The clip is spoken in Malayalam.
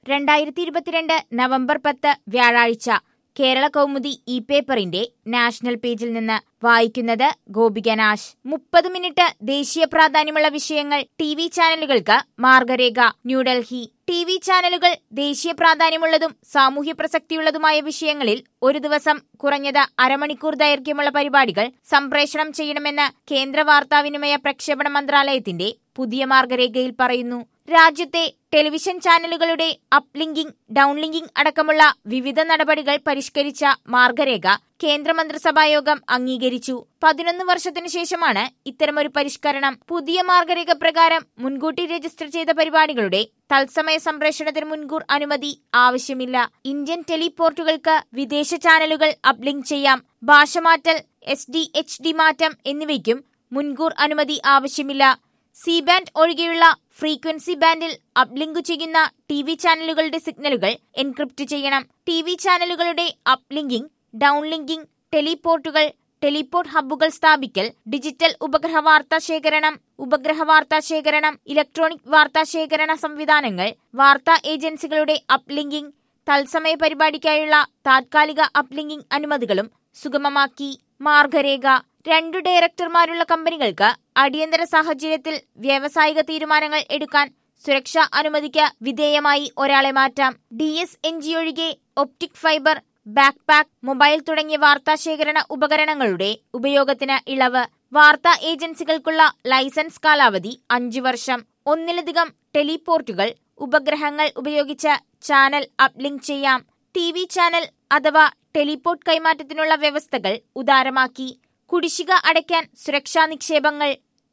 രണ്ടായിരത്തി ഇരുപത്തിരണ്ട് നവംബർ പത്ത് വ്യാഴാഴ്ച കേരള കൗമുദി ഇ പേപ്പറിന്റെ നാഷണൽ പേജിൽ നിന്ന് വായിക്കുന്നത് ഗോപിക നാശ് മുപ്പത് മിനിറ്റ് ദേശീയ പ്രാധാന്യമുള്ള വിഷയങ്ങൾ ടി വി ചാനലുകൾക്ക് മാർഗരേഖ ന്യൂഡൽഹി ടി വി ചാനലുകൾ ദേശീയ പ്രാധാന്യമുള്ളതും സാമൂഹ്യ പ്രസക്തിയുള്ളതുമായ വിഷയങ്ങളിൽ ഒരു ദിവസം കുറഞ്ഞത് അരമണിക്കൂർ ദൈർഘ്യമുള്ള പരിപാടികൾ സംപ്രേഷണം ചെയ്യണമെന്ന് കേന്ദ്ര വാർത്താവിനിമയ പ്രക്ഷേപണ മന്ത്രാലയത്തിന്റെ പുതിയ മാർഗരേഖയിൽ പറയുന്നു രാജ്യത്തെ ടെലിവിഷൻ ചാനലുകളുടെ അപ്ലിങ്കിംഗ് ഡൗൺലിങ്കിംഗ് അടക്കമുള്ള വിവിധ നടപടികൾ പരിഷ്കരിച്ച മാർഗരേഖ കേന്ദ്രമന്ത്രിസഭായോഗം അംഗീകരിച്ചു പതിനൊന്ന് വർഷത്തിനു ശേഷമാണ് ഇത്തരമൊരു പരിഷ്കരണം പുതിയ മാർഗരേഖ പ്രകാരം മുൻകൂട്ടി രജിസ്റ്റർ ചെയ്ത പരിപാടികളുടെ തത്സമയ സംപ്രേഷണത്തിന് മുൻകൂർ അനുമതി ആവശ്യമില്ല ഇന്ത്യൻ ടെലിപോർട്ടുകൾക്ക് വിദേശ ചാനലുകൾ അപ്ലിങ്ക് ചെയ്യാം ഭാഷമാറ്റൽ എസ് ഡി എച്ച് ഡി മാറ്റം എന്നിവയ്ക്കും മുൻകൂർ അനുമതി ആവശ്യമില്ല സി ബാൻഡ് ഒഴികെയുള്ള ഫ്രീക്വൻസി ബാൻഡിൽ അപ്ലിങ്ക് ചെയ്യുന്ന ടി വി ചാനലുകളുടെ സിഗ്നലുകൾ എൻക്രിപ്റ്റ് ചെയ്യണം ടി വി ചാനലുകളുടെ അപ്ലിങ്കിംഗ് ഡൗൺലിങ്കിംഗ് ടെലിപോർട്ടുകൾ ടെലിപോർട്ട് ഹബ്ബുകൾ സ്ഥാപിക്കൽ ഡിജിറ്റൽ ഉപഗ്രഹ വാർത്താ ശേഖരണം ഉപഗ്രഹ വാർത്താ ശേഖരണം ഇലക്ട്രോണിക് വാർത്താ ശേഖരണ സംവിധാനങ്ങൾ വാർത്താ ഏജൻസികളുടെ അപ്ലിങ്കിംഗ് തത്സമയ പരിപാടിക്കായുള്ള താത്കാലിക അപ്ലിങ്കിംഗ് അനുമതികളും സുഗമമാക്കി മാർഗരേഖ രണ്ടു ഡയറക്ടർമാരുള്ള കമ്പനികൾക്ക് അടിയന്തര സാഹചര്യത്തിൽ വ്യാവസായിക തീരുമാനങ്ങൾ എടുക്കാൻ സുരക്ഷാ അനുമതിക്ക് വിധേയമായി ഒരാളെ മാറ്റാം ഡി എസ് എൻ ജി ഒഴികെ optic fibre backpack mobile തുടങ്ങിയ വാർത്താശേഖരണ ഉപകരണങ്ങളുടെ ഉപയോഗത്തിന് ഇളവ് വാർത്താ ഏജൻസികൾക്കുള്ള ലൈസൻസ് കാലാവധി അഞ്ചു വർഷം ഒന്നിലധികം ടെലിപോർട്ടുകൾ ഉപഗ്രഹങ്ങൾ ഉപയോഗിച്ച് ചാനൽ അപ്ലിങ്ക് ചെയ്യാം ടി വി ചാനൽ അഥവാ ടെലിപോർട്ട് കൈമാറ്റത്തിനുള്ള വ്യവസ്ഥകൾ ഉദാരമാക്കി കുടിശ്ശിക അടയ്ക്കാൻ സുരക്ഷാ നിക്ഷേപങ്ങൾ